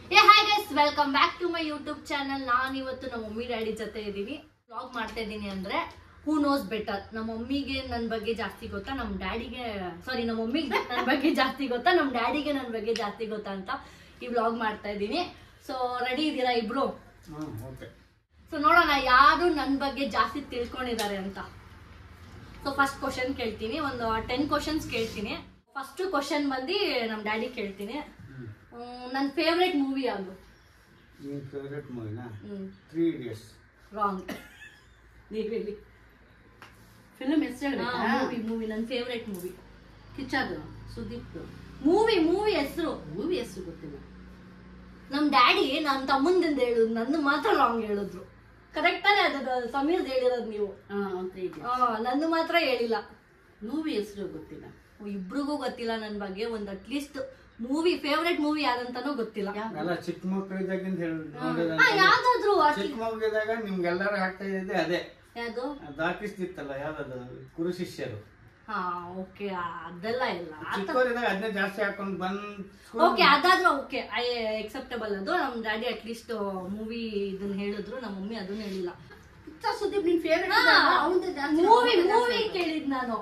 ಏ hi guys welcome back to my YouTube channel ನಾನು ಇವತ್ತು ನಮ್ಮ ಮಮ್ಮಿ ಡ್ಯಾಡಿ ಜೊತೆ ಇದ್ದೀನಿ ವ್ಲಾಗ್ ಮಾಡ್ತಾ ಇದ್ದೀನಿ ಅಂದ್ರೆ ಹೂ ನೋಸ್ ಬೆಟರ್ ನಮ್ಮ ಮಮ್ಮಿಗೆ ನನ್ನ ಬಗ್ಗೆ ಜಾಸ್ತಿ ಗೊತ್ತಾ ನಮ್ಮ ಡ್ಯಾಡಿಗೆ ಸಾರಿ ನಮ್ಮ ಮಮ್ಮಿಗೆ ನನ್ನ ಬಗ್ಗೆ ಜಾಸ್ತಿ ಗೊತ್ತಾ ನಮ್ಮ ಡ್ಯಾಡಿಗೆ ನನ್ನ ಬಗ್ಗೆ ಜಾಸ್ತಿ ಗೊತ್ತಾ ಅಂತ ಈ ವ್ಲಾಗ್ ಮಾಡ್ತಾ ಇದ್ದೀನಿ ಸೊ ರೆಡಿ ಇದ್ದೀರಾ ಇಬ್ರು ಹ್ಮ್ ಓಕೆ ಸೊ ನೋಡೋಣ ಯಾರು ನನ್ನ ಬಗ್ಗೆ ಜಾಸ್ತಿ ತಿಳ್ಕೊಂಡಿದ್ದಾರೆ ಅಂತ ಸೊ ಫಸ್ಟ್ ಕ್ವಶನ್ ಕೇಳ್ತೀನಿ ಒಂದು ಟೆನ್ ಕ್ವಶನ್ಸ್ ಕೇಳ್ತೀನಿ ಫಸ್ಟ್ ಕ್ವಶನ್ ಬಂದು ನಮ್ಮ ಡ್ಯಾಡಿ ಕೇಳ್ತೀನಿ ನನ್ನ ಫೇವ್ರೆಟ್ ಮೂವಿ ಯಾವುದು ನಿನ್ನ ಫೇವ್ರೆಟ್ ಮೂವಿನಾ ಹ್ಮ್ ತ್ರೀ ಇಡಿಯಟ್ಸ್ ರಾಂಗ್ ನೀವ್ ಹೇಳಿ ಫಿಲ್ಮ್ ಹೆಸರು ಮೂವಿ ಮೂವಿ ನನ್ನ ಫೇವ್ರೆಟ್ ಮೂವಿ ಕಿಚ್ಚದು ಸುದೀಪ್ ಮೂವಿ ಮೂವಿ ಹೆಸರು ಮೂವಿ ಹೆಸರು ಗೊತ್ತಿಲ್ಲ ನಮ್ ಡ್ಯಾಡಿ ನನ್ನ ತಮ್ಮಂದಿಂದ ಹೇಳುದು ನನ್ನ ಮಾತ್ರ ರಾಂಗ್ ಹೇಳಿದ್ರು ಕರೆಕ್ಟ್ ತಾನೇ ಅದು ಸಮೀರ್ ಹೇಳಿರೋದು ನೀವು ಹಾ ಅಂತ ಇದೆ ಆ, ನಂದು ಮಾತ್ರ ಹೇಳಿಲ್ಲ ಮೂವಿ ಹೆಸರು ಗೊತ್ತಿಲ್ಲ ಇಬ್ರಿಗೂ ಗೊತ್ತಿಲ್ಲ ನನ್ನ ಬಗ್ಗೆ ಒಂದ್ ಅಟ್ಲೀಸ್ಟ್ ಮೂವಿ ಫೇವ್ರೆಟ್ ಮೂವಿ ಯಾರಂತಾನೂ ಗೊತ್ತಿಲ್ಲ ಎಲ್ಲ ಚಿಕ್ಕ ಮಕ್ಕಳಿದ್ದಾಗಿಂದ ಹೇಳಿ ಆ, ಯಾವ್ದಾದ್ರು ಚಿಕ್ಕ ಮಗುವಿದಾಗ ನಿಮ್ಗೆಲ್ಲರೂ ಹಾಕ್ತಾ ಇದ್ದಿದ್ದೆ ಅದೇ ಯಾವ್ದು ಅದು ಹಾಕಿಸ್ತಿತ್ತಲ್ಲ ಯಾವ್ದದು ಗುರು ಶಿಷ್ಯರು ಹಾ ಓಕೆ ಅದೆಲ್ಲ ಇಲ್ಲ ಚಿಕ್ಕವರಿದ್ದಾಗ ಅದನ್ನೇ ಜಾಸ್ತಿ ಹಾಕೊಂಡು ಬಂದ್ ಓಕೆ ಅದಾದ್ರೂ ಓಕೆ ಐ ಎಕ್ಸೆಪ್ಟಬಲ್ ಅದು ನಮ್ ಡ್ಯಾಡಿ ಅಟ್ಲೀಸ್ಟ್ ಮೂವಿ ಇದನ್ನ ಹೇಳಿದ್ರು ನಮ್ಮ ಮಮ್ಮಿ ಅದನ್ನ ಹೇಳಿಲ್ಲ ಕಿಚ್ಚ ಸುದೀಪ್ ನಿನ್ ಫೇವ್ರೆಟ್ ಮೂವಿ ಮೂವಿ ಕೇಳಿದ್ ನಾನು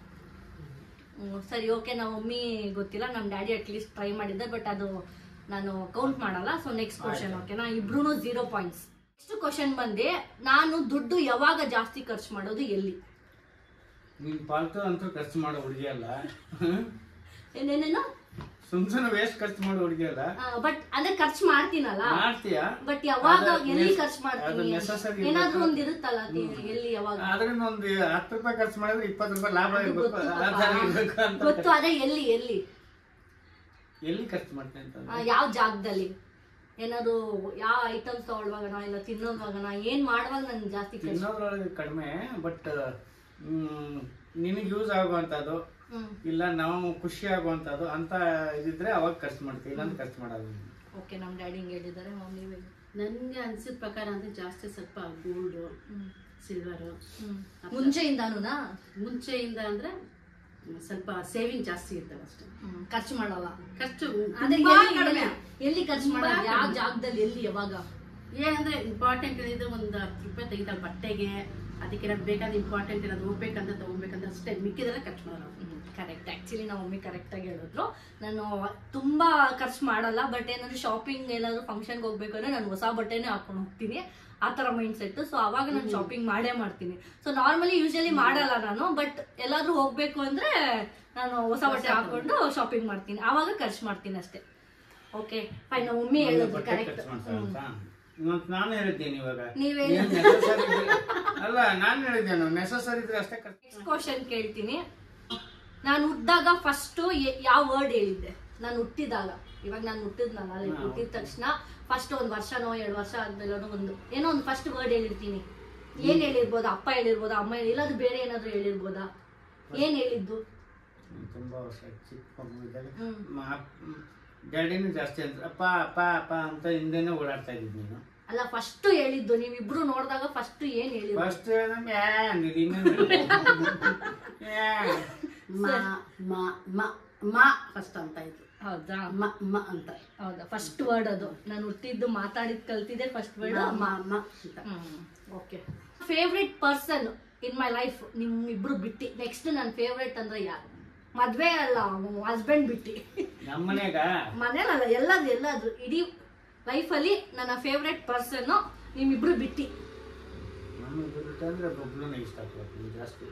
ಹ್ಮ್, ಸರಿ ಓಕೆ ನಮ್ಮ ಮಮ್ಮಿ ಗೊತ್ತಿಲ್ಲ ನಮ್ಮ ಡ್ಯಾಡಿ ಅಟ್ಲೀಸ್ಟ್ ಟ್ರೈ ಮಾಡಿದ್ದೆ ಬಟ್ ಅದು ನಾನು ಕೌಂಟ್ ಮಾಡಲ್ಲ ಸೊ ನೆಕ್ಸ್ಟ್ ಕ್ವಶನ್ ಓಕೆನಾ ಇಬ್ರು ಜೀರೋ ಪಾಯಿಂಟ್ಸ್ ನೆಕ್ಸ್ಟ್ ಕ್ವಶನ್ ಬಂದೆ ನಾನು ದುಡ್ಡು ಯಾವಾಗ ಜಾಸ್ತಿ ಖರ್ಚು ಮಾಡೋದು ಎಲ್ಲಿ ನೀನ್ ಪಾಲ್ತು ಅಂತೂ ಖರ್ಚು ಮಾಡೋ ಹುಡುಗಿ ಅಲ್ಲ ಏನೇನೇನು ಸುಮ್ ಸುಮ್ಮನೆ ವೇಸ್ಟ್ ಖರ್ಚು ಮಾಡೋ ಹುಡುಗಿ ಅಲ್ಲ ಬಟ್ ಅಂದ್ರೆ ಖರ್ಚು ಮಾಡ್ತೀನಲ್ಲ ಮಾಡ್ತೀಯ ಬಟ್ ಯಾವಾಗ ಅದು ಎಲ್ಲಿ ನೆಸ್- ಖರ್ಚು ಅದು ಮಾಡ್ತೀನಿ necessary ಏನಾದ್ರೂ ಇರ್ಬೇಕು. ಒಂದ್ ಇರುತ್ತಲ್ಲ ತಿ- ಎಲ್ಲಿ ಯಾವಾಗ ಅದರಿಂದ ಒಂದು ಹತ್ತು ರೂಪಾಯಿ ಖರ್ಚು ಮಾಡಿದ್ರೆ ಇಪ್ಪತ್ತು ರೂಪಾಯಿ ಲಾಭ ಅದು ಇರ್ಬೇಕು ಗೊತ್ತು ಆ ಥರ ಇರ್ಬೇಕು ಪಾಪ. ಅಂತ ಗೊತ್ತು ಅದೇ ಎಲ್ಲಿ ಎಲ್ಲಿ ಎಲ್ಲಿ ಖರ್ಚು ಮಾಡ್ತೇನೆ ಆ, ಅಂತಂದ್ರೆ ಯಾವ ಜಾಗದಲ್ಲಿ ಏನಾದ್ರು ಯಾವ ಐಟಮ್ಸ್ ತಗೊಳ್ವಾಗನ ಇಲ್ಲ ತಿನ್ನೋದ್ವಾಗನ ಏನ್ ಮಾಡುವಾಗ ನನ್ ಜಾಸ್ತಿ ಖರ್ಚು ತಿನ್ನೋದ್ರೊಳಗೆ ಕಡಿಮೆ ಬಟ್ ನಿನಗೆ ಯೂಸ್ ಆಗುವಂಥದ್ದು ಹ್ಮ್ ಇಲ್ಲ ನಾವು ಖುಷಿ ಆಗುವಂಥದ್ದು ಅಂತ ಇದಿದ್ರೆ ಅವಾಗ ಖರ್ಚು ಮಾಡ್ತೀವಿ ಇಲ್ಲಾಂದ್ರೆ ಖರ್ಚು ಮಾಡೋದು ಓಕೆ ನಮ್ ಡ್ಯಾಡಿ ಹಿಂಗ್ ಹೇಳಿದ್ದಾರೆ ಮಮ್ಮಿ ನನ್ಗೆ ಅನ್ಸಿದ ಪ್ರಕಾರ ಅಂದ್ರೆ ಜಾಸ್ತಿ ಸ್ವಲ್ಪ ಗೋಲ್ಡ್ ಹ್ಮ್ ಸಿಲ್ವರ್ ಹ್ಮ್ ಮುಂಚೆಯಿಂದಾನುನಾ ಮುಂಚೆಯಿಂದ ಅಂದ್ರೆ ಸ್ವಲ್ಪ ಸೇವಿಂಗ್ ಜಾಸ್ತಿ ಇರ್ತವೆ ಅಷ್ಟೇ ಹ್ಮ್ ಖರ್ಚು ಮಾಡಲ್ಲ ಖರ್ಚು ಅದೇ ತುಂಬಾ ಎಲ್ಲಿ- ಕಡಿಮೆ ಎಲ್ಲಿ ಖರ್ಚು ತುಂಬಾ ಮಾಡಲ್ಲ ಯಾವ ಕಡಿಮೆ. ಜಾಗದಲ್ಲಿ ಎಲ್ಲಿ ಯಾವಾಗ ಏನಂದ್ರೆ ಇಂಪಾರ್ಟೆಂಟ್ ಇದ್ರೆ ಒಂದು ಹತ್ತು ರೂಪಾಯಿ ತೆಗಿತಾರೆ ಬಟ್ಟೆಗೆ ಅದಕ್ಕೆ ಏನಾದ್ರು ಬೇಕಾದ ಇಂಪಾರ್ಟೆಂಟ್ ಏನಾದ್ರು ಹೋಗ್ಬೇಕಂತ ತಗೋಬೇಕಂತ ಅಷ್ಟೇ ಮಿಕ್ಕಿದೆಲ್ಲ ಖರ್ಚು ಮಾಡಲ್ಲ ಕರೆಕ್ಟ್ ಆಕ್ಚುಲಿ ನಮ್ಮ ಮಮ್ಮಿ ಕರೆಕ್ಟ್ ಆಗಿ ಹೇಳಿದ್ರು ನಾನು ತುಂಬಾ ಖರ್ಚು ಮಾಡಲ್ಲ ಬಟ್ ಏನಾದ್ರು ಶಾಪಿಂಗ್ ಏನಾದ್ರು ಫಂಕ್ಷನ್ಗೆ ಹೋಗ್ಬೇಕಂದ್ರೆ ನಾನು ಹೊಸ ಬಟ್ಟೆನೇ ಹಾಕೊಂಡು ಹೋಗ್ತೀನಿ ಆ ತರ ಮೈಂಡ್ ಸೆಟ್ ಸೊ ಅವಾಗ ನಾನು ಶಾಪಿಂಗ್ ಮಾಡೇ ಮಾಡ್ತೀನಿ ಸೊ ನಾರ್ಮಲಿ ಯೂಶಲಿ ಮಾಡಲ್ಲ ನಾನು ಬಟ್ ಎಲ್ಲಾದ್ರೂ ಹೋಗ್ಬೇಕು ಅಂದ್ರೆ ನಾನು ಹೊಸ ಬಟ್ಟೆ ಹಾಕೊಂಡು ಶಾಪಿಂಗ್ ಮಾಡ್ತೀನಿ ಆವಾಗ ಖರ್ಚು ಮಾಡ್ತೀನಿ ಅಷ್ಟೇ ಓಕೆ ಫೈನ್ ನಮ್ಮ ಮಮ್ಮಿ ಹೇಳಿದ್ರು ಬಟ್ಟೆ ಕರೆಕ್ಟ್ ಖರ್ಚು ಮಾಡ್ತಾರಂತ ಇವತ್ತು ನಾನು ಹೇಳಿದ್ದೇನೆ ಇವಾಗ ನೀವೇ ಏನ್ necessary ಇದ್ರೆ- ಅಲ್ಲ ನಾನು ಹೇಳಿದ್ದೇನು ನೆಸಸರಿ ಇದ್ರೆ ಅಷ್ಟೇ ಖರ್ಚು ನೆಕ್ಸ್ಟ್ ಕ್ವಶನ್ ಕೇಳ್ತೀನಿ ನಾನು ಹುಟ್ಟಿದಾಗ ಫಸ್ಟ್ ಯಾವ ವರ್ಡ್ ಹೇಳಿದ್ದೆ ನಾನು ಹುಟ್ಟಿದಾಗ ಇವಾಗ ನಾನು ಹುಟ್ಟಿದ್ನಲ್ಲ like ಹಾ, ಹುಟ್ಟಿದ ತಕ್ಷಣ ಫಸ್ಟ್ ಒಂದ್ ವರ್ಷನೋ ಎರಡು ವರ್ಷ ಆದ್ಮೇಲೆ ಒಂದು ಏನೋ ಒಂದು ಫಸ್ಟ್ ವರ್ಡ್ ಹೇಳಿರ್ತೀನಿ ಏನ್ ಹೇಳಿರ್ಬೋದು ಅಪ್ಪ ಹೇಳಿರ್ಬೋದಾ ಅಮ್ಮ ಹೇಳಿ ಇಲ್ಲಾಂದ್ರೆ ಬೇರೆ ಏನಾದ್ರು ಹೇಳಿರ್ಬೋದಾ ಏನ್ ಹೇಳಿದ್ದು ತುಂಬಾ ವರ್ಷ ಆಯ್ತು, ಚಿಕ್ಕ ಮಗು ಇದ್ದಾಗ ಹ್ಮ್. ಡ್ಯಾಡಿನೂ ಜಾಸ್ತಿ ಅಂತ ಅಪ್ಪ ಅಪ್ಪ ಅಪ್ಪ ಅಂತ ಹಿಂದೆನೆ ಓಡಾಡ್ತಾ ಇದ್ದಿದ್ದು ನೀನು ಅಲ್ಲ ಫಸ್ಟ್ ಹೇಳಿದ್ದು ನೀವಿಬ್ರು ನೋಡಿದಾಗ ಫಸ್ಟ್ ಏನ್ ಹೇಳಿದ್ರು ಫಸ್ಟ್ ಯಾ ಅಂದಿದ್ದು ಇನ್ನೇನು ಯಾ. ಮ ಮ ಮ ಮ ಫಸ್ಟ್ ಅಂತ ಇತ್ತು ಹೌದಾ ಮ ಮ ಅಂತ ಹೌದಾ ಫಸ್ಟ್ ವರ್ಡ್ ಅದು ನಾನು ಹುಟ್ಟಿದ್ದು ಮಾತಾಡಿದ್ ಕಲ್ತಿದ್ದೆ ಫಸ್ಟ್ ವರ್ಡ್ ಮ ಮ ಮ ಅಂತ okay favourite person in my life ನಿಮ್ ಇಬ್ರು ಬಿಟ್ಟಿ ನೆಕ್ಸ್ಟ್ ನನ್ನ ಫೇವ್ರೆಟ್ ಅಂದ್ರೆ ಯಾರು ಮದ್ವೆ ಅಲ್ಲ ಹಸ್ಬೆಂಡ್ ಬಿಟ್ಟಿ ನಮ್ಮ ಮನ್ಯಾಗ ಮನೇಲಲ್ಲ ಎಲ್ಲಾದ್ರು ಎಲ್ಲಾದ್ರು ಇಡೀ ಲೈಫಲ್ಲಿ ನನ್ನ ಫೇವ್ರೆಟ್ ಪರ್ಸನ್ ನಿಮ್ಮಿಬ್ರು ಬಿಟ್ಟಿ ನಮ್ಮ ಬಿಟ್ಟು ಅಂದ್ರೆ ಬಬ್ಲೂನೇ ಇಷ್ಟ ಆಗ್ತದೆ ಜಾಸ್ತಿ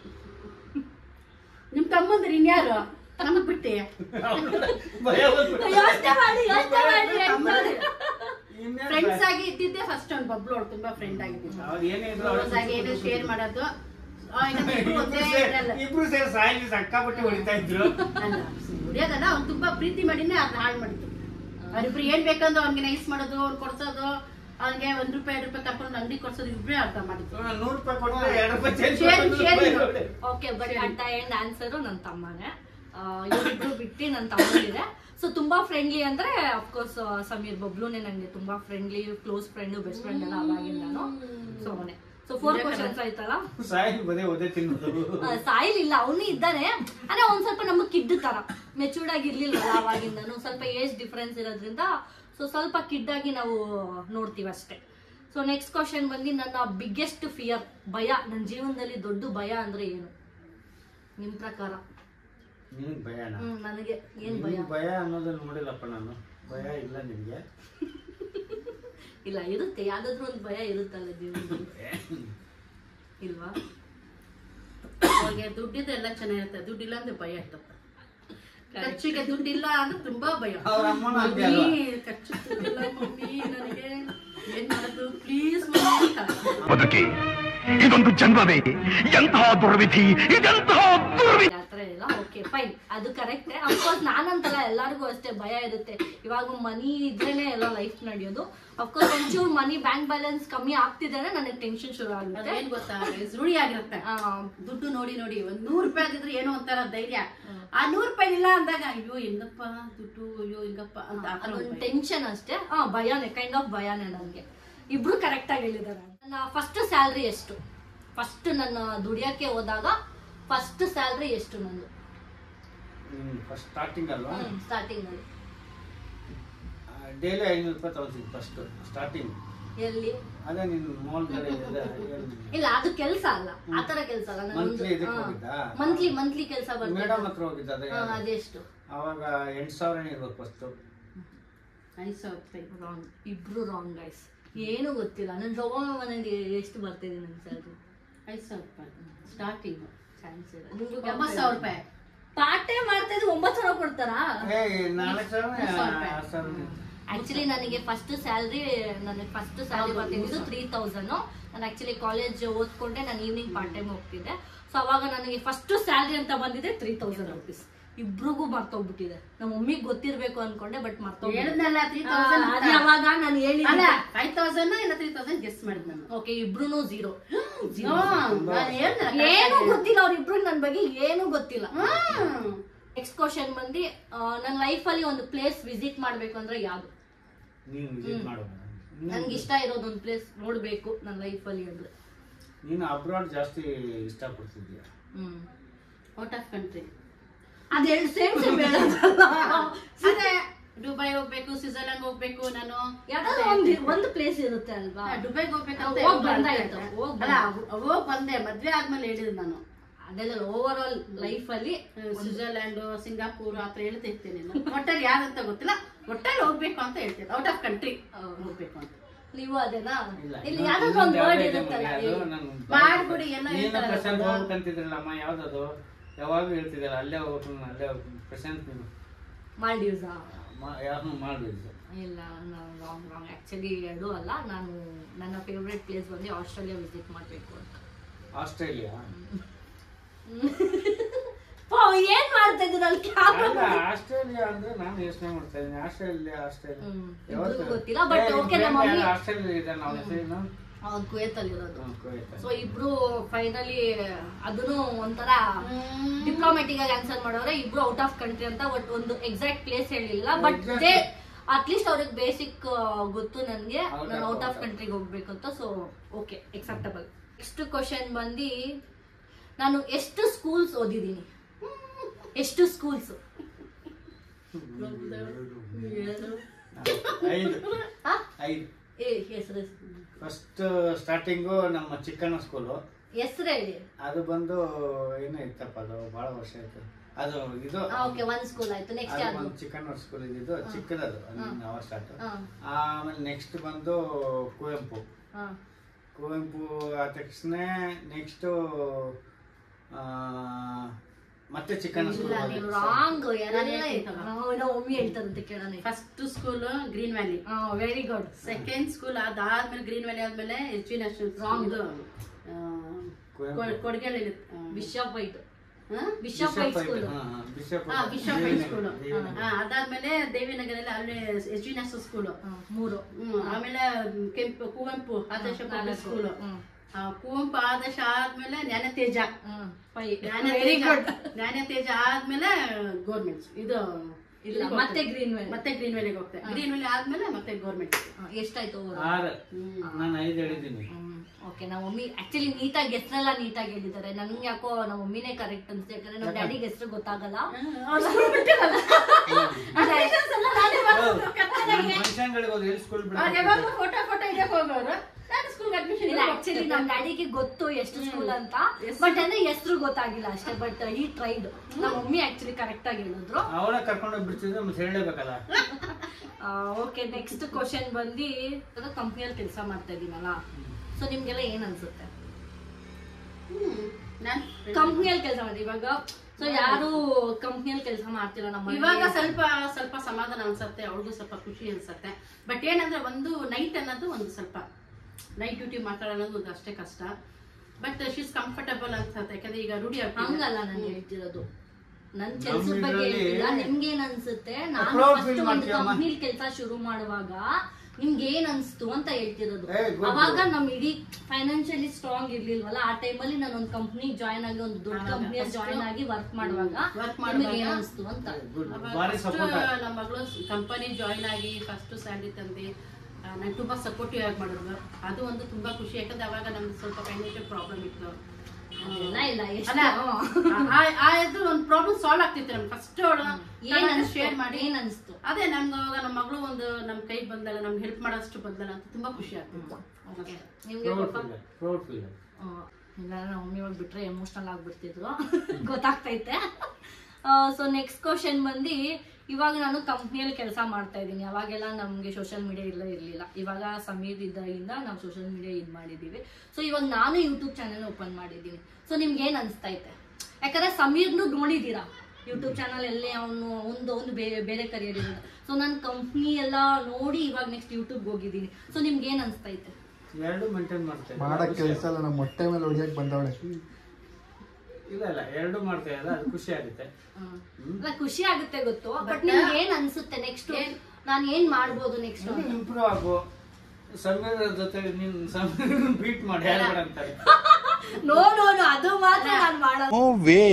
ನಿಮ್ ತಮ್ಮಂದ್ರೆ ಇನ್ಯಾರು ನಮಗ್ ಬಿಟ್ಟೆ ಭಯ ಬಂದ್ಬಿಟ್ಟು. ಯೋಚನೆ ಮಾಡಿ ಯೋಚನೆ ಮಾಡಿ ತಮ್ಮಂದ್ರೆ. ಇನ್ನೇನ್ ಫ್ರೆಂಡ್ಸ್ ಭಯ? ಆಗಿ ಇದ್ದಿದ್ದೆ ಫಸ್ಟ್ ಒಂದು ಬಬ್ಲು ಅವ್ಳು ತುಂಬಾ ಫ್ರೆಂಡ್ ಆಗಿದ್ದಿದ್ದು ಅವ್ರು ಏನೇ ಇದ್ರು ಕ್ಲೋಸ್ ಆಗಿ ಏನೋ ಶೇರ್ ಮಾಡೋದು ಆ, ಈಗ ಇಬ್ರು ಇಬ್ರು ಒಂದೇ ಸೇರಿ- ಇದ್ರಲ್ಲ. ಇಬ್ರು ಸೇರಿ ಸಾಯಿಲಿ ಸಕ್ಕಾಪಟ್ಟಿ ಹೊಡಿತಾ ಇದ್ರು ಅಲ್ಲ ಹೊಡಿಯೋದಲ್ಲ ಅವ್ನು ತುಂಬಾ ಪ್ರೀತಿ ಮಾಡಿನೇ ಅದ್ ಹಾಳು ಮಾಡಿದ್ದು ಅವ್ರಿಬ್ರು ಏನ್ ಬೇಕಂದ್ರೆ ಅವ್ನಿಗೆ ನೈಸ್ ಮಾಡೋದು ಅವ್ನು ಕೊಡ್ಸೋದು ಅವ್ನಿಗೆ ಒಂದ್ ರೂಪಾಯಿ ಎರಡು ರೂಪಾಯಿ ತಕೊಂಡು ಅಂಗಡಿ ಕೊಡ್ಸೋದು ಇಬ್ರೇ ಅರ್ಥ ಮಾಡಿದ್ದು ಆ, ನೂರು ರೂಪಾಯಿ ಕೊಟ್ಟರೆ ಎರಡು ರೂಪಾಯಿ change Share- ಕೊಟ್ಟು share ರೂಪಾಯಿ ಇದು. ಕೊಡಿ. Okay but at end answer ನನ್ನ ತಮ್ಮನೇ ಆ, ಇವ್ರಿಬ್ರು ಬಿಟ್ಟು ನನ್ನ ತಮ್ಮನಿದೆ ಸೊ ತುಂಬಾ ಫ್ರೆಂಡ್ಲಿ ಅಂದ್ರೆ ಅಫ್ಕೋರ್ಸ್ ಸಮೀರ್ ಬಬ್ಲೂನೇ ನಂಗೆ ತುಂಬಾ friendly close friend best friend ಎಲ್ಲ ಅವಾಗಿಂದಾನು ಸೊ ಅವನೇ ಸೊ ಫೋರ್ ಕ್ವಶನ್ಸ್ ಆಯ್ತಲ್ಲ ಸಾಯಿಲ್ ಬದೇ ಒದೆ ತಿನ್ನೋದು ಆ, ಸಾಯಿಲಿಲ್ಲ ಅವನು ಇದ್ದಾನೆ ಅಂದ್ರೆ ಅವ್ನ್ ಸ್ವಲ್ಪ ನಮಗ್ ಕಿದ್ದು ತರ ಮೆಚೂರ್ಡ್ ಆಗಿ ಇರ್ಲಿಲ್ಲ ಅವಾಗಿಂದನು ಸ್ವಲ್ಪ ಏಜ್ ಡಿಫ್ರೆನ್ಸ್ ಇರೋದ್ರಿಂದ ಸೊ ಸೊ ಸ್ವಲ್ಪ ಕಿಡ್ ಆಗಿ ನಾವು ನೋಡ್ತೀವಿ ಅಷ್ಟೇ ಸೊ ನೆಕ್ಸ್ಟ್ ಕ್ವಶನ್ ಬಂದು ನನ್ನ ಬಿಗ್ಗೆಸ್ಟ್ ಫಿಯರ್ ಭಯ ನನ್ನ ಜೀವನದಲ್ಲಿ ದೊಡ್ಡ ಭಯ ಅಂದ್ರೆ ಏನು ನಿಮ್ ಪ್ರಕಾರ ನಿನಗ್ ಭಯನಾ ಹ್ಮ್ ನನಗೆ ಏನ್ ಭಯ ನಿನಗ್ ಭಯ ಅನ್ನೋದನ್ನ ನೋಡಿಲ್ಲಪ್ಪ ನಾನು ಭಯ ಇಲ್ಲ ನಿನ್ಗೆ ಇಲ್ಲ ಇರುತ್ತೆ ಯಾವ್ದಾದ್ರು ಒಂದು ಭಯ ಇರುತ್ತಲ್ಲ ಜೀವನದಲ್ಲಿ ಇಲ್ವಾ ಅವಾಗ ದುಡ್ಡಿದ್ದು ಎಲ್ಲ ಚೆನ್ನಾಗಿರುತ್ತೆ ದುಡ್ಡಿಲ್ಲ ಅಂದ್ರೆ ಭಯ ಇರ್ತಪ್ಪ ಖರ್ಚಿಗೆ ದುಡ್ಡಿಲ್ಲ ಅಂದ್ರೆ ತುಂಬಾ ಭಯ ಅವ್ರ ಅಮ್ಮನೂ ಹಂಗೆ ಅಲ್ವಾ? ಮಮ್ಮಿ, ಖರ್ಚು ದುಡ್ಡಿಲ್ಲ ಮಮ್ಮಿ ನನಗೆ ಏನ್ ಮಾಡೋದು ಪ್ಲೀಸ್ ಮಮ್ಮಿ ಅಂತ. ಬದುಕಿ ಇದೊಂದು ಜನ್ಮವೇ ಎಂತಹ ದುರ್ವಿಧಿ ಇದೆಂತಹ ದುರ್ವಿಧಿ ಆತರ ಇಲ್ಲ ಓಕೆ ಫೈನ್ ಅದು ಕರೆಕ್ಟ್ ಅಫ್ಕೋರ್ಸ್ ನಾನಂತಲ್ಲ ಎಲ್ಲರಿಗೂ ಅಷ್ಟೇ ಭಯ ಇರುತ್ತೆ ಇವಾಗ ಮನಿ ಇದ್ರೇನೆ ಎಲ್ಲ ಲೈಫ್ ನಡೆಯೋದು ಅಫ್ಕೋರ್ಸ್ ಒಂಚೂರು ಮನಿ ಬ್ಯಾಂಕ್ ಬ್ಯಾಲೆನ್ಸ್ ಕಮ್ಮಿ ಆಗ್ತಿದೆ ನನಗೆ ಟೆನ್ಷನ್ ಶುರು ಆಗುತ್ತೆ ಅದೇನ್ ಗೊತ್ತಾ ರೂಢಿ ಆಗಿರುತ್ತೆ ಆ, ದುಡ್ಡು ನೋಡಿ ನೋಡಿ ಒಂದ್ ನೂರ್ ರೂಪಾಯಿ ಆಗಿದ್ರೆ ಏನೋ ಒಂಥರ ಧೈರ್ಯ ಆ ನೂರ್ ರೂಪಾಯಿ ಇಲ್ಲ ಅಂದಾಗ ಅಯ್ಯೋ ಹೆಂಗಪ್ಪ ದುಡ್ಡು ಅಯ್ಯೋ ಹೆಂಗಪ್ಪ ಅಂತ ಆ ಥರ ಅದೊಂದು ಒಂದ್ ಭಯ. ಟೆನ್ಷನ್ ಅಷ್ಟೇ ಹಾ ಭಯನೇ ಕೈಂಡ್ ಆಫ್ ಭಯನೇ ನನಗೆ ಇಬ್ರು ಕರೆಕ್ಟ್ ಆಗಿ ಹೇಳಿದ್ದಾರೆ ನನ್ನ ಫಸ್ಟ್ ಸ್ಯಾಲ್ರಿ ಎಷ್ಟು ಫಸ್ಟ್ ನನ್ನ ದುಡಿಯಕ್ಕೆ ಹೋದಾಗ ಫಸ್ಟ್ ಸ್ಯಾಲ್ರಿ ಎಷ್ಟು ನಂದು ಫಸ್ಟ್ ಸ್ಟಾರ್ಟಿಂಗ್ ಅಲ್ವಾ ಸ್ಟಾರ್ಟಿಂಗ್ ಅಲ್ಲಿ ಡೈಲಿ ಐನೂರು ರೂಪಾಯಿ ತಗೋತೀನಿ ಫಸ್ಟ್ ಸ್ಟಾರ್ಟಿಂಗ್ ಎಲ್ಲಿ ಅದೇ ನಿನ್ನ ಮೋಲ್ ಇಲ್ಲ ಅದು ಕೆಲಸ ಅಲ್ಲ ಆತರ ಕೆಲಸ ಅಲ್ಲ Monthly ಇದಕ್ಕೆ ಹೋಗಿದ್ದಾ? ಮಂತ್ಲಿ ಮಂತ್ಲಿ ಕೆಲಸ ಮೇಡಮ್ ಬರ್ತದೆ ಹತ್ರ ಹೋಗಿದ್ದ ಅದೇ ಹಾ, ಅದೆಷ್ಟು ಅವಾಗ ಎಂಟು ಸಾವಿರ ಇರ್ಬೇಕು ಫಸ್ಟ್ ಐದ್ ಸಾವಿರ ರೂಪಾಯಿ ರಾಂಗ್ ಇಬ್ರು ರಾಂಗ್ ಗೈಸ್ ಏನು ಗೊತ್ತಿಲ್ಲ ನನ್ನ ಜೊಬ ಮನೇಲಿ ಎಷ್ಟು ಬರ್ತಿದೆ ನನ್ನ ಸ್ಯಾಲ್ರಿ ಐದ್ ಸಾವಿರ ರೂಪಾಯಿ ಸ್ಟಾರ್ಟಿಂಗ್ ಚಾನ್ಸ್ ಇಲ್ಲ ನಿಮ್ಗೂ ಒಂಬತ್ತು ಸಾವಿರ ರೂಪಾಯಿ ಪಾರ್ಟೇ ಮಾಡ್ತಾ ಇದ್ರೆ ಒಂಬತ್ತು ಸಾವಿರ ಕೊಡ್ತಾರಾ ಏ ನಾಲ್ಕು ಸಾವಿರ ಮೂರು ಸಾವಿರ ರೂಪಾಯಿ. ಆರು ಸಾವಿರ ಆಕ್ಚುಲಿ ನನಗೆ ಫಸ್ಟ್ ಸ್ಯಾಲ್ರಿ ನನಗೆ ಫಸ್ಟ್ ಸ್ಯಾಲ್ರಿ ಬರ್ತಿದ್ದು ತ್ರೀ ತೌಸಂಡ್ ನಾನು ಆಕ್ಚುಲಿ ಕಾಲೇಜ್ ಓದ್ಕೊಂಡೆ ನಾನು ಈವ್ನಿಂಗ್ ಪಾರ್ಟ್ ಟೈಮ್ ಹೋಗ್ತಿದ್ದೆ ಸೊ ಅವಾಗ ನನಗೆ ಫಸ್ಟ್ ಸ್ಯಾಲ್ರಿ ಅಂತ ಬಂದಿದೆ ತ್ರೀ ತೌಸಂಡ್ ರುಪೀಸ್ ಇಬ್ರಿಗೂ ಮರ್ತೋಗ್ಬಿಟ್ಟಿದೆ ನಮ್ಮ ಮಮ್ಮಿಗೆ ಗೊತ್ತಿರ್ಬೇಕು ಅನ್ಕೊಂಡೆ ಬಟ್ ಮರ್ತೋಗ್ಬಿಟ್ಟಿದೆ ಹೇಳಿದ್ನಲ್ಲ ತ್ರೀ ಆ, ಅದು ಯಾವಾಗ ನಾನು ಅಲ್ಲ ಹೇಳಿಲ್ಲ ಫೈವ್ ತೌಸಂಡ್ ಇಲ್ಲ ತ್ರೀ ತೌಸಂಡ್ ಗೆಸ್ ಮಾಡಿದ್ ನಾನು ಓಕೆ ಇಬ್ರು ಝೀರೋ No, ನಾನ್ ಹೇಳ್ದೆ ಏನು ಗೊತ್ತಿಲ್ಲ ಅವ್ರಿಬ್ರು ನನ್ನ ಬಗ್ಗೆ ಏನು ಗೊತ್ತಿಲ್ಲ ಹ್ಮ್. ನೆಕ್ಸ್ಟ್ ಕ್ವಶನ್ ಬಂದು ನನ್ನ ಲೈಫಲ್ಲಿ ಒಂದು ಪ್ಲೇಸ್ ವಿಸಿಟ್ ಮಾಡ್ಬೇಕು ಅಂದ್ರೆ ಯಾವ್ದು ನೀನು ವಿಸಿಟ್ ಮಾಡು ನನ್ಗೆ ಇಷ್ಟ ಇರೋದು ಒಂದು ಪ್ಲೇಸ್ ನೋಡ್ಬೇಕು ನನ್ನ ಲೈಫಲ್ಲಿ ಅಂದ್ರೆ ನೀನು ಅಬ್ರಾಡ್ ಜಾಸ್ತಿ ಇಷ್ಟಪಡ್ತಿದ್ಯಾ ಹ್ಮ್ ಔಟ್ ಆಫ್ ಕಂಟ್ರಿ ಅದೆರಡು ಸೇಮ್ ಸೇಮ್ ಅದೇ ದುಬೈ ಹೋಗ್ಬೇಕು ಸ್ವಿಟ್ಜರ್ಲೆಂಡ್ ಹೋಗ್ಬೇಕು ನಾನು ಯಾವ್ದಾದ್ರು ಒಂದು ಒಂದು ಪ್ಲೇಸ್ ಇರುತ್ತೆ ಅಲ್ವಾ ದುಬೈಗೆ ಹೋಗ್ಬೇಕಂತ ಹೋಗ್ ಯಾವಾಗ್ಲೂ ಬಂದಾಯ್ತು, ಅನ್ಕೊಂಡೆ. ಹೋಗ್ ಅಲ್ಲ ಹೋಗ್ ಬಂದೆ ಮದ್ವೆ ಆದ್ಮೇಲೆ ಹೇಳಿದ್ ನಾನು ಅದೆಲ್ಲ ಓವರ್ ಆಲ್ ಲೈಫ್ ಅಲ್ಲಿ ಸ್ವಿಟ್ಜರ್ಲ್ಯಾಂಡ್ ಸಿಂಗಾಪುರ್ ಆತರ ಹೇಳ್ತಾ ಇರ್ತೇನೆ ನಾನು ಒಟ್ಟಲ್ಲಿ ಯಾರಂತ ಗೊತ್ತಿಲ್ಲ ಒಟ್ಟಲ್ಲಿ ಹೋಗ್ಬೇಕು ಅಂತ ಹೇಳ್ತೇನೆ ಔಟ್ ಆಫ್ ಕಂಟ್ರಿ ಹೋಗ್ಬೇಕು ಅಂತ ನೀವು ಅದೇನಾ ಇಲ್ಲ ಇಲ್ಲಿ ಇನ್ನೊಂದು- ಯಾವ್ದಾದ್ರು ಒಂದು ಇನ್ನೊಂದು ವರ್ಡ್ ಯಾವ್ದೋ ಇದೆ ಇರುತ್ತಲ್ಲ ಮನೆ, ಅದು ಹೇಳಿ. ನಂಗೆ ಮಾಡ್ಬಿಡಿ, ಎಲ್ಲ ನೀನು ಹೇಳ್ತಾರಲ್ಲ ಪ್ರಶಾಂತ್ ಕೂಡ. ಹೋಗ್ಬೇಕಂತಿದ್ರಲ್ಲ ಅಮ್ಮ ಯಾವ್ದದು ಯಾವಾಗ ಹೇಳ್ತಿದ್ದಲ್ಲ ಅಲ್ಲೇ ಹೋಗ್ತೀನಿ ಅಲ್ಲೇ ಹೋಗ್ತೀನಿ ಪ್ರಶಾಂತ್ ನೀನು ಮಾಲ್ಡೀವ್ಸಾ ಯಾರು ಮಾಡಿದ್ದು ಇಲ್ಲ ನಾನು ರಾಂಗ್ ರಾಂಗ್ ಆಕ್ಚುಲಿ ಎರಡೂ ಅಲ್ಲ ನಾನು ನನ್ನ ಫೇವ್ರೆಟ್ ಪ್ಲೇಸ್ ಬಂದು ಆಸ್ಟ್ರೇಲಿಯಾ ವಿಸಿಟ್ ಮಾಡಬೇಕು ಅಂತ ಆಸ್ಟ್ರೇಲಿಯಾ ಪಾ, ಏನ್ ಮಾಡ್ತಾ ಇದ್ದೀರ ಅಲ್ಲಿ camera ಅಲ್ಲ ಮುಂದೆ? ಆಸ್ಟ್ರೇಲಿಯಾ ಅಂದ್ರೆ ನಾನು ಯೋಚನೆ ಮಾಡ್ತಾ ಇದ್ದೀನಿ ಆಸ್ಟ್ರೇಲಿಯಾ ಆಸ್ಟ್ರೇಲಿಯಾ ಹ್ಮ್. ಯಾವತ್ತು? ಇಬ್ರಿಗೂ ಗೊತ್ತಿಲ್ಲ, but ಏ, ನಿಮ್ okay, ನಮ್ಮ friend ಮಮ್ಮಿ- ಯಾರು ಆಸ್ಟ್ರೇಲಿಯಾ ಇದೆ ನಾವು ಹೆಸರೇನು ಅವ್ನು ಕುವೆತಲ್ಲಿ ಇರೋದು ಹ್ಮ್, ಕುವೈತ್. ಸೊ ಇಬ್ರು ಫೈನಲಿ ಅದನ್ನು ಒಂಥರ ಡಿಪ್ಲೊಮ್ಯಾಟಿಕ್ ಆಗಿ ಆನ್ಸರ್ ಮಾಡೋರೆ ಇಬ್ರು ಔಟ್ ಆಫ್ ಕಂಟ್ರಿ ಅಂತ ಬಟ್ ಒಂದು ಎಕ್ಸಾಕ್ಟ್ ಪ್ಲೇಸ್ ಹೇಳಿಲ್ಲ ಬಟ್ Exact. ದೇ ಅಟ್ಲೀಸ್ಟ್ ಅವ್ರಿಗೆ ಬೇಸಿಕ್ ಗೊತ್ತು ನನಗೆ Out ನಾನು of- out of out of. ಕಂಟ್ರಿಗೆ ಹೋಗ್ಬೇಕು ಅಂತ so okay acceptable next question ಬಂದು ನಾನು ಎಷ್ಟು ಸ್ಕೂಲ್ಸ್ ಓದಿದ್ದೀನಿ ಎಷ್ಟು ಸ್ಕೂಲ್ಸ್ ಐದು ಐದು ಏ ಹೆಸರು ಫಸ್ಟ್ ಸ್ಟಾರ್ಟಿಂಗು ನಮ್ಮ ಚಿಕ್ಕಣ್ಣ ಸ್ಕೂಲು ಹೆಸರು ಹೇಳಿ ಅದು ಬಂದು ಏನೋ ಇತ್ತಪ್ಪ ಅದು ಬಹಳ ವರ್ಷ ಆಯ್ತು ಅದು ಇದು ಓಕೆ ಒಂದ್ ಸ್ಕೂಲ್ ಆಯ್ತು ನೆಕ್ಸ್ಟ್ ಅದು ಯಾವುದು ಒಂದು ಚಿಕ್ಕಣ್ಣ ಸ್ಕೂಲ್ ಇದ್ದಿದ್ದು ಚಿಕ್ಕದದು ಅವಾಗ ಸ್ಟಾರ್ಟ್ ಹಾ ಆಮೇಲೆ ನೆಕ್ಸ್ಟ್ ಬಂದು ಕುವೆಂಪು ಹಾ ಕುವೆಂಪು ಆದ ತಕ್ಷಣ ನೆಕ್ಸ್ಟ್ ಮತ್ತೆ ಚಿಕ್ಕಣ್ಣ ಸ್ಕೂಲ್ ಇಲ್ಲ ನೀವು ರಾಂಗ್ ಯಾರೆಲ್ಲ ಒಮ್ಮೆ ಹೇಳ್ತಾರಂತೆ ಕೇಳೋಣ first school Green Valley very good second school ಅದಾದ್ಮೇಲೆ ಗ್ರೀನ್ ವ್ಯಾಲಿ ಆದ್ಮೇಲೆ H V National Wrong. Kuvempu. ಕೊಡಗೇಳಿ Bishop White Bishop Bishop White ಐತೆ. ಸ್ಕೂಲ್ ಹಾ, ಹಾ, ಬಿಷಪ್ ಹಾ ಐತೆ. Bishop high Devinagar, school Devinagar. ಅದಾದ್ಮೇಲೆ ದೇವಿನಗರಲ್ಲಿ ಅಲ್ಲಿ ಎಚ್ ವಿ ನ್ಯಾಷನಲ್ ಸ್ಕೂಲ್ ಮೂರು ಆಮೇಲೆ ಕೆಂಪು ಕುವೆಂಪು ಆದರ್ಶ ಪಬ್ಲಿಕ್ ನಾಲ್ಕು. ಸ್ಕೂಲ್ ಹ್ಮ್. ಕುವೆಂಪು ಆದರ್ಶ ಆದ್ಮೇಲೆ ಹ್ಮ್. Five. ಜ್ಞಾನ Very ತೇಜ good. ಜ್ಞಾನ ತೇಜ ಆದ್ಮೇಲೆ ಗೌರ್ಮೆಂಟ್ ಇದು ಇಲ್ಲ ಮತ್ತೆ ಗ್ರೀನ್ ವೇಲ್ ಮತ್ತೆ ಗ್ರೀನ್ ವ್ಯಾಲಿಗೆ ಹೋಗ್ತಾರೆ ಗ್ರೀನ್ ವ್ಯಾಲಿ ಆದ್ಮೇಲೆ ಮತ್ತೆ ಗೌರ್ಮೆಂಟ್ ಎಷ್ಟಾಯ್ತು over? ಆರು ನಾನು ಐದು ಹೇಳಿದ್ದೀನಿ ಓಕೆ ನಮ್ಮ ಮಮ್ಮಿ ಆಕ್ಚುಲಿ ನೀಟಾಗಿ ಹೆಸರೆಲ್ಲ ನೀಟಾಗಿ ಹೇಳಿದ್ದಾರೆ ನನ್ಗೆ ಯಾಕೋ ನಮ್ಮ ಮಮ್ಮಿನೇ ಕರೆಕ್ಟ್ ಅನ್ಸುತ್ತೆ ಯಾಕಂದ್ರೆ ನಮ್ಮ ಡ್ಯಾಡಿಗೆ ಹೆಸರು ಗೊತ್ತಾಗಲ್ಲ ಫಂಕ್ಷನ್ಗಳಿಗೆ ಹೋದ್ರೆ ಎಲ್ಲಿ ಸ್ಕೂಲ್ ಯಾವಾಗಲೂ ಫೋಟೋ ಫೋಟೋ ಹಿಡಿಯಕ್ ಹೋಗೋರು ನಾನು ಸ್ಕೂಲ್ ಅಡ್ಮಿಷನ್ ಇಲ್ಲ ಆಕ್ಚುಲಿ ನಮ್ಮ ಡ್ಯಾಡಿಗೆ ಗೊತ್ತು ಎಷ್ಟು ಸ್ಕೂಲ್ ಅಂತ ಬಟ್ ಅಂದ್ರೆ ಹೆಸರು ಗೊತ್ತಾಗಿಲ್ಲ ಅಷ್ಟೇ ಬಟ್ ಈ ಟ್ರೈಡ್ ನಮ್ಮ ಮಮ್ಮಿ ಆಕ್ಚುಲಿ ಕರೆಕ್ಟ್ ಆಗಿ ಹೇಳಿದ್ರು ಅವಳ ಕರ್ಕೊಂಡೋಗಿ ಬಿಡ್ತಿದ್ರೆ ಮತ್ತೆ ಹೇಳಲೇಬೇಕಲ್ಲ ಓಕೆ ನೆಕ್ಸ್ಟ್ ಕ್ವಶನ್ ಬಂದು ಕಂಪ್ನಿಯಲ್ಲಿ ಕೆಲಸ ಮಾಡ್ತಾ ಇದೀನಲ್ಲ ಸೊ ನಿಮ್ಗೆಲ್ಲ ಏನ್ ಅನ್ಸುತ್ತೆ ನಾನು ಕಂಪ್ನಿಯಲ್ಲಿ ಕೆಲಸ ಮಾಡಿ ಇವಾಗ ಸೊ ಯಾರು ಕಂಪ್ನಿಯಲ್ಲಿ ಕೆಲಸ ಮಾಡ್ತಿಲ್ಲ ನಮ್ಮ ಇವಾಗ ಸ್ವಲ್ಪ ಸ್ವಲ್ಪ ಸಮಾಧಾನ ಅನ್ಸತ್ತೆ ಅವ್ರಿಗೂ ಸ್ವಲ್ಪ ಖುಷಿ ಅನ್ಸತ್ತೆ ಬಟ್ ಏನಂದ್ರೆ ಒಂದು ನೈಟ್ ಅನ್ನೋದು ಒಂದು ಸ್ವಲ್ಪ ನೈಟ್ ಡ್ಯೂಟಿ ಮಾತಾಡೋದು ಒಂದು ಅಷ್ಟೇ ಕಷ್ಟ ಬಟ್ ಶೀಸ್ ಕಂಫರ್ಟಬಲ್ ಅನ್ಸತ್ತೆ ಯಾಕಂದ್ರೆ ಈಗ ರೂಢಿ ಆಗ್ಬಿಟ್ಟಿದೆ. ಹಂಗಲ್ಲ ನಾನು ಹೇಳ್ತಿರೋದು ನನ್ ನಮ್ ಕೆಲ್ಸದ ಬಗ್ಗೆ ಇದ್ರಲ್ಲಿ ಹೇಳ್ತಿಲ್ಲ ನಿಮ್ಗೆ ಏನ್ ಅನ್ಸುತ್ತೆ ನಾನು Proud ಫಸ್ಟ್ feel ಒಂದು ಮಾಡ್ತೀಯಮ್ಮ? ಕಂಪ್ನಿಲ್ ಕೆಲಸ ಶುರು ಮಾಡುವಾಗ ನಿಮ್ಗೆ ಏನ್ ಅನ್ಸ್ತು ಅಂತ ಹೇಳ್ತಿರೋದು ಏ, good, ಅವಾಗ ನಮ್ ಇಡೀ ಫೈನಾನ್ಷಿಯಲಿ ಸ್ಟ್ರಾಂಗ್ ಇರ್ಲಿಲ್ವಲ್ಲ ಆ ಟೈಮಲ್ಲಿ ನಾನು ಒಂದು ಕಂಪ್ನಿ ಜಾಯ್ನ್ ಆಗಿ ಒಂದು ದೊಡ್ಡ ಆವಾಗ ಕಂಪ್ನಿಯಲ್ಲಿ first ಜಾಯ್ನ್ ಆಗಿ ವರ್ಕ್ ಮಾಡುವಾಗ work ನಿಮ್ಗೆ ಏನ್ ಮಾಡುವಾಗ ಅನ್ಸ್ತು ಅಂತ ಗುಡ್ ಅವಾಗ ಭಾರಿ first ಸಪೋರ್ಟ್ ನಮ್ಮ ಮಗಳು ಕಂಪನಿ ಜಾಯಿನ್ ಆಗಿ ಫಸ್ಟ್ ಸ್ಯಾಲ್ರಿ ತಂದು ನಂಗೆ ತುಂಬಾ ಸಪೋರ್ಟಿವ್ ಆಗಿ ಮಾಡಿದ್ರು ಅದು ಒಂದು ತುಂಬಾ ಖುಷಿ ಯಾಕಂದ್ರೆ ಅವಾಗ ನಮ್ಗೆ ಸ್ವಲ್ಪ ಫೈನಾನ್ಷಿಯಲ್ ಪ್ರಾಬ್ಲಮ್ ಇತ್ತು ಅದೆಲ್ಲ ಇಲ್ಲ ಎಷ್ಟು ಅಲ್ಲ ಆ- ಆ ಇದ್ರ ಒಂದು ಪ್ರಾಬ್ಲಮ್ ಸಾಲ್ವ್ ಆಗ್ತಿತ್ತು ನಮ್ಗೆ ಫಸ್ಟ್ ಅವಳು ಏನ್ ಶೇರ್ ಅನ್ಸ್ತು ಮಾಡಿ ಏನ್ ಅನ್ಸ್ತು ಅದೇ ನಮ್ಗೆ ಅವಾಗ ನಮ್ಮ ಮಗಳು ಒಂದು ನಮ್ಮ ಕೈ ಬಂದಲ್ಲ ನಮ್ಗೆ ಹೆಲ್ಪ್ ಮಾಡೋಷ್ಟು ಬಂದಲ್ಲ ಅಂತ ತುಂಬಾ ಖುಷಿ ಆಗ್ತಿತ್ತು ಓಕೆ ನಿಮ್ಗೆ ಪ್ರೌಡ್ ಪಾಪ ಫೀಲ್ ಪ್ರೌಡ್ ಫೀಲ್ ಆ, ಇಲ್ಲ ನಮ್ಮ ಮಮ್ಮಿ ಇವಾಗ ಬಿಟ್ರೆ ಎಮೋಷನಲ್ ಆಗ್ಬಿಡ್ತಿದ್ರು ಗೊತ್ತಾಗ್ತೈತೆ ಸೊ ನೆಕ್ಸ್ಟ್ ಕ್ವಶನ್ ಬಂದು ಇವಾಗ ನಾನು ಕಂಪ್ನಿಯಲ್ಲಿ ಕೆಲಸ ಮಾಡ್ತಾ ಇದ್ದೀನಿ ಅವಾಗೆಲ್ಲ ನಮಗೆ ಸೋಷಿಯಲ್ ಮೀಡಿಯಾ ಇಲ್ಲ ಇರಲಿಲ್ಲ ಇವಾಗ ಸಮೀರ್ ಇದ್ದಾಗಿಂದ ನಾವು ಸೋಷಿಯಲ್ ಮೀಡಿಯಾ ಇದು ಮಾಡಿದ್ದೀವಿ ಸೊ ಇವಾಗ ನಾನು ಯೂಟ್ಯೂಬ್ ಚಾನೆಲ್ ಓಪನ್ ಮಾಡಿದ್ದೀನಿ ಸೊ ನಿಮ್ಗೆ ಏನು ಅನಿಸ್ತೈತೆ ಯಾಕಂದ್ರೆ ಸಮೀರ್ನು ನೋಡಿದ್ದೀರಾ ಯೂಟ್ಯೂಬ್ ಚಾನಲ್ ಎಲ್ಲೇ ಅವನು ಒಂದು ಒಂದು ಬೇರೆ ಬೇರೆ ಕರಿಯರ್ ಇರೋದು ಸೊ ನಾನು ಕಂಪ್ನಿ ಎಲ್ಲ ನೋಡಿ ಇವಾಗ ನೆಕ್ಸ್ಟ್ ಯೂಟ್ಯೂಬ್ಗೆ ಹೋಗಿದ್ದೀನಿ ಸೊ ನಿಮ್ಗೆ ಏನು ಅನಿಸ್ತೈತೆ ಎರಡು ಮೇಂಟೈನ್ ಮಾಡ್ತೇವೆ ಮಾಡಕ್ ಕೆಲಸ ಇಲ್ಲ ನಮ್ಮ ಹೊಟ್ಟೆ ಮೇಲೆ ಹೊಡಿಯಕ್ ಬಂದವಳೆ ಇಲ್ಲ ಇಲ್ಲ ಎರಡು ಮಾಡ್ತಾ ಇಲ್ಲ ಅದು ಖುಷಿ ಆಗುತ್ತೆ ಅಲ್ಲ ಖುಷಿ ಆಗುತ್ತೆ ಗೊತ್ತು ಬಟ್ ನಿಮ್ಗೆ ಏನ್ ಅನ್ಸುತ್ತೆ ನೆಕ್ಸ್ಟ್ ನಾನು ಏನ್ ಮಾಡ್ಬೋದು ನೆಕ್ಸ್ಟ್ ಇಂಪ್ರೂವ್ ಆಗು ಸಮೀರ್ ಜೊತೆ ನೀನ್ ಸಮೀರ್ ಬೀಟ್ ಮಾಡಿ ಯಾರು ಬೇಡ ಅಂತಾರೆ ನೋ ನೋ ನೋ ಅದು ಮಾತ್ರ ನಾನು ಮಾಡಲ್ಲ ನೋ ವೇ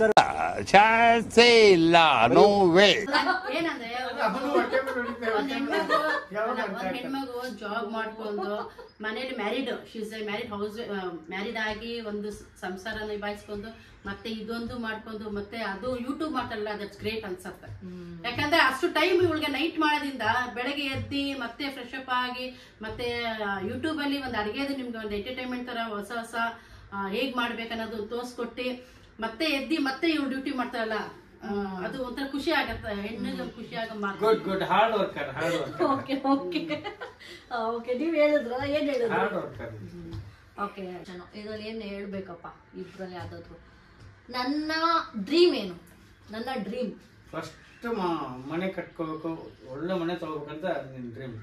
ಚಾನ್ಸೇ ಇಲ್ಲ ನೋ ವೇ ಏನಂದ್ರೆ ಅವನು ಹೊಟ್ಟೆ ಮೇಲೆ ಹೊಡಿತಾನೆ, ಒಂದ್ ಹೊಟ್ಟೆ ಮೇಲೆ ಹೆಣ್ಮಗು ಯಾವಾಗ ಅಲ್ಲ, ಅರ್ಥ ಒಂದ್ ಆಗ್ತದೆ? ಹೆಣ್ಮಗು ಜಾಬ್ ಮಾಡ್ಕೊಂಡು ಮನೇಲಿ married she's married house married ಆಗಿ ಒಂದು ಸ- ಸಂಸಾರ ನಿಭಾಯಿಸ್ಕೊಂಡು ಮತ್ತೆ ಇದೊಂದು ಮಾಡ್ಕೊಂಡು ಮತ್ತೆ ಅದು ಯೂಟ್ಯೂಬ್ ಮಾಡ್ತಾರಲ್ಲ ದಟ್ಸ್ ಗ್ರೇಟ್ ಅನ್ಸತ್ತೆ ಯಾಕಂದ್ರೆ ಅಷ್ಟು ಟೈಮ್ ಇವಳಿಗೆ ನೈಟ್ ಮಾಡೋದ್ರಿಂದ ಬೆಳಗ್ಗೆ ಎದ್ದಿ ಮತ್ತೆ ಫ್ರೆಶ್ ಅಪ್ ಆಗಿ ಮತ್ತೆ ಯೂಟ್ಯೂಬ್ ಅಲ್ಲಿ ಒಂದು ಅಡಿಗೆದು ನಿಮ್ಗೆ ಒಂದು ಎಂಟರ್ಟೈನ್ಮೆಂಟ್ ತರ ಹೊಸ ಹೊಸ ಆ, ಹೇಗ್ ಮಾಡ್ಬೇಕನ್ನೋದು ತೋರ್ಸ್ಕೊಟ್ಟಿ ಮತ್ತೆ ಎದ್ದಿ ಮತ್ತೆ ಇವ್ಳು ಡ್ಯೂಟಿ ಮಾಡ್ತಾರಲ್ಲ ಆ, ಅದು ಒಂಥರ ಖುಷಿ ಆಗತ್ತೆ ಹೆಣ್ಣಿಗೆ ಒಂದು ಖುಷಿ ಆಗೋ ಮಾತು good good hard worker hard worker okay okay okay ನೀವ್ ಹೇಳಿದ್ರ ಏನ್ ಹೇಳಿದ್ರು ಹಾರ್ಡ್ ವರ್ಕರ್ ಓಕೆ ಇದ್ರಲ್ಲಿ ಏನ್ ಹೇಳ್ಬೇಕಪ್ಪ ಇಬ್ರಲ್ಲಿ ಯಾವ್ದಾದ್ರು ನನ್ನ ಡ್ರೀಮ್ ಏನು ನನ್ನ ಡ್ರೀಮ್ ಫಸ್ಟ್ ಮನೆ ಕಟ್ಕೋಬೇಕು ಒಳ್ಳೆ ಮನೆ ತಗೋಬೇಕಂತ ನಿನ್ ಡ್ರೀಮ್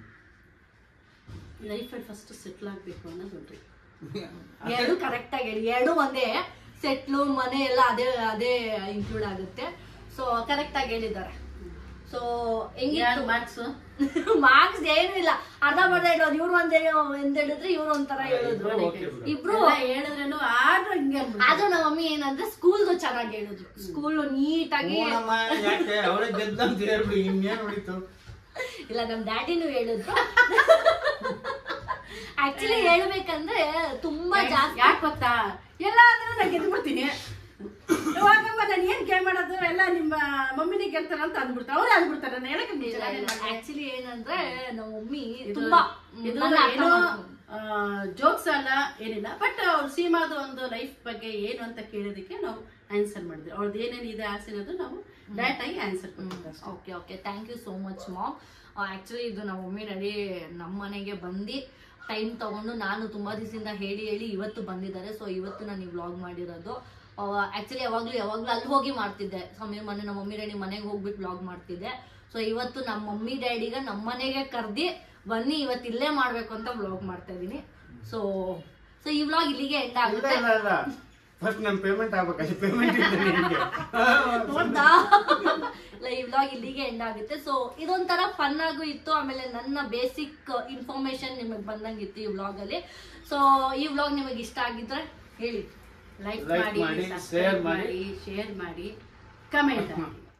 ಲೈಫಲ್ಲಿ ಫಸ್ಟ್ ಸೆಟ್ಲ್ ಆಗಬೇಕು ಅನ್ನೋದು ಉಂಟು ಎರಡು ಕರೆಕ್ಟ್ ಆಗಿ ಹೇಳಿ ಎರಡು ಒಂದೇ ಸೆಟ್ಲು ಮನೆ ಎಲ್ಲ ಅದೇ ಅದೇ ಇನ್ಕ್ಲೂಡ್ ಆಗುತ್ತೆ ಸೊ ಕರೆಕ್ಟ್ ಆಗಿ ಹೇಳಿದ್ದಾರೆ ಸೊ ಹೆಂಗಿತ್ತು ಮಾರ್ಕ್ಸ್ ಮಾರ್ಕ್ಸ್ ಏನು ಇಲ್ಲ ಅರ್ಧ ಬರ್ಧ ಹೇಳೋದು ಇವ್ರು ಒಂದ್ ಎಂದ್ ಹೇಳಿದ್ರೆ ಇವ್ರು ಒಂಥರ ಹೇಳಿದ್ರು ಓಕೆ ಬಿಡು ಇಬ್ರು ಹೇಳಿದ್ರೇನು ಆದ್ರೂ ಹಿಂಗೆ ಅನ್ಬಿಡ್ತು. ಅದು ನಮ್ಮ ಮಮ್ಮಿ ಏನಂದ್ರೆ ಸ್ಕೂಲ್ದು ಚೆನ್ನಾಗಿ ಹೇಳಿದ್ರು ಸ್ಕೂಲ್ ನೀಟಾಗಿ ನೋಡಮ್ಮ, ಯಾಕೆ ಅವಳೇ ಗೆದ್ದ ಅಂತ ಹೇಳ್ಬಿಡಿ ಇನ್ನೇನ್ ಹೊಡಿತು ಇಲ್ಲ ನಮ್ ಡ್ಯಾಡಿನೂ ಹೇಳಿದ್ರು ಆಕ್ಚುಲಿ ಹೇಳ್ಬೇಕಂದ್ರೆ ತುಂಬಾ ಜಾಸ್ತಿ ಯಾಕೆ ಗೊತ್ತಾ ಎಲ್ಲ ಆದ್ರೂ ನಾನು ಗೆದ್ಬಿಡ್ತೀನಿ ಇವಾಗಮ್ಮ ನಾನು ಏನ್ ಕೇಳ್ ಮಾಡೋದು ಎಲ್ಲ ನಿಮ್ಮ ಮಮ್ಮಿನೇ ಗೆಲ್ತಾರ ಅಂತ ಅಂದ್ಬಿಡ್ತಾರೆ ಅವ್ರೇ ಅಂದ್ಬಿಡ್ತಾರೆ ನಾನು ಹೇಳಕ್ಕೆ ಆಕ್ಚುಲಿ ಏನಂದ್ರೆ ನಮ್ಮ ಮಮ್ಮಿ ಇದು ತುಂಬಾ ಇದು ನನ್ನ ಅರ್ಥ ಏನೋ ಮಾಡ್ಕೊಂಡು. ಜೋಕ್ಸ್ ಅಲ್ಲ ಏನಿಲ್ಲ ಬಟ್ ಅವ್ರ ಸೀಮಾದ ಒಂದು ಲೈಫ್ ಬಗ್ಗೆ ಏನು ಅಂತ ಕೇಳೋದಕ್ಕೆ ನಾವು ಆನ್ಸರ್ ಮಾಡಿದ್ವಿ ಅವ್ರದ್ದು ಏನೇನು ಇದೆ ಆಸೆ ಅನ್ನೋದು ನಾವು ಡೈರೆಕ್ಟ್ ಆಗಿ ಆನ್ಸರ್ ಕೊಟ್ಟಿದ್ವಿ okay okay thank you so much ma'am actually ಇದು ನಮ್ಮ ಮಮ್ಮಿ ಡ್ಯಾಡಿ ನಮ್ಮ ಮನೆಗೆ ಬಂದು ಟೈಮ್ ತಗೊಂಡು ನಾನು ತುಂಬ ದಿವಸದಿಂದ ಹೇಳಿ ಹೇಳಿ ಇವತ್ತು ಬಂದಿದ್ದಾರೆ ಸೊ ಇವತ್ತು ನಾನು ಈ ವ್ಲಾಗ್ ಮಾಡಿರೋದು ಆ್ಯಕ್ಚುಲಿ ಯಾವಾಗಲೂ ಯಾವಾಗಲೂ ಅಲ್ಲಿ ಹೋಗಿ ಮಾಡ್ತಿದ್ದೆ ಸಮೀರ್ ಮನೆ ನಮ್ಮ ಮಮ್ಮಿ ಡ್ಯಾಡಿ ಮನೆಗೆ ಹೋಗ್ಬಿಟ್ಟು ವ್ಲಾಗ್ ಮಾಡ್ತಿದ್ದೆ ಸೊ ಇವತ್ತು ನಮ್ಮ ಮಮ್ಮಿ ಡ್ಯಾಡಿಗೆ ನಮ್ಮ ಮನೆಗೆ ಕರ್ದಿ ಬನ್ನಿ ಇವತ್ತು ಇಲ್ಲೇ ಮಾಡಬೇಕು ಅಂತ ವ್ಲಾಗ್ ಮಾಡ್ತಾ ಇದ್ದೀನಿ ಸೊ ಸೊ ಈ ವ್ಲಾಗ್ ಇಲ್ಲಿಗೆ ಎಂಡ್ ಇಲ್ಲ ಆಗುತ್ತೆ ಇಲ್ಲ ಇಲ್ಲ ಫಸ್ಟ್ ನಮ್ ಪೇಮೆಂಟ್ ಆಗ್ಬೇಕಲ್ಲಿ ಪೇಮೆಂಟ್ ಇದೆ ನಿನ್ಗೆ ನೋಡ್ದಾ ಇಲ್ಲ ಈ ವ್ಲಾಗ್ ಇಲ್ಲಿಗೆ ಎಂಡ್ ಆಗುತ್ತೆ ಸೊ ಇದೊಂಥರ ಫನ್ ಆಗು ಇತ್ತು ಆಮೇಲೆ ನನ್ನ ಬೇಸಿಕ್ ಇನ್ಫಾರ್ಮೇಶನ್ ನಿಮಗೆ ಬಂದಂಗಿತ್ತು ಈ ವ್ಲಾಗ್ ಅಲ್ಲಿ ಸೊ ಈ ವ್ಲಾಗ್ ನಿಮಗೆ ಇಷ್ಟ ಆಗಿದ್ರೆ ಹೇಳಿ ಲೈಕ್ Like ಮಾಡಿ ಮಾಡಿ, subscribe share ಮಾಡಿ. ಮಾಡಿ ಶೇರ್ ಮಾಡಿ ಕಮೆಂಟ್ ಮಾಡಿ